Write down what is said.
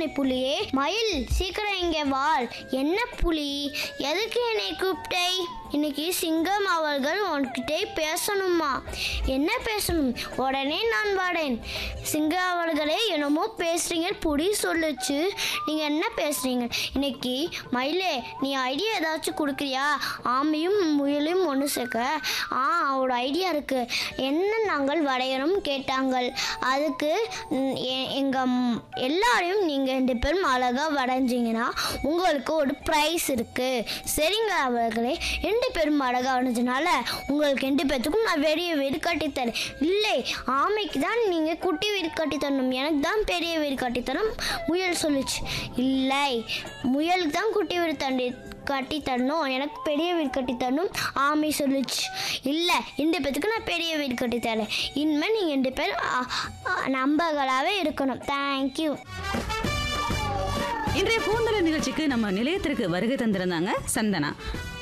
சொன்னேனே புலியே மயில் சீக்கிரம் இங்கே வாழ் என்ன புலி எதுக்கு என்னை கூப்பிட்டை இன்னைக்கு சிங்கம் அவர்கள் உன்கிட்ட பேசணுமா என்ன பேசணும் உடனே நான் வாடேன் சிங்கம் அவர்களே என்னமோ பேசுறீங்க புலி சொல்லுச்சு நீங்க என்ன பேசுறீங்க இன்னைக்கு மயிலே நீ ஐடியா ஏதாச்சும் கொடுக்குறியா ஆமையும் முயலையும் ஒன்று சேர்க்க ஆ அவரோட ஐடியா இருக்கு என்ன நாங்கள் வரையணும் கேட்டாங்கள் அதுக்கு ம், எ- எங்க ம், எல்லாரையும் நீங்க ரெண்டு பேரும் அழகா வரைஞ்சிங்கன்னா உங்களுக்கு ஒரு ப்ரைஸ் இருக்கு சரிங்க அவர்களே ரெண்டு பேரும் அழகா வரைஞ்சனால உங்களுக்கு ரெண்டு பேர்த்துக்கும் நான் பெரிய வீடு கட்டித்தரேன் இல்லை ஆமைக்கு தான் நீங்க குட்டி வீடு கட்டி தரணும் எனக்கு தான் பெரிய வீடு கட்டி தரணும் முயல் சொல்லுச்சு இல்லை முயலுக்கு தான் குட்டி வீடு தண்டி கட்டி தரணும் எனக்கு பெரிய வீடு கட்டி தரணும் ஆமை சொல்லுச்சு இல்லை ரெண்டு பேத்துக்கு நான் பெரிய வீடு கட்டி தரேன் இனிமேல் நீங்கள் ரெண்டு பேர் நம்பர்களாகவே இருக்கணும் தேங்க்யூ இன்றைய பூந்தல நிகழ்ச்சிக்கு நம்ம நிலையத்திற்கு வருகை தந்திருந்தாங்க சந்தனா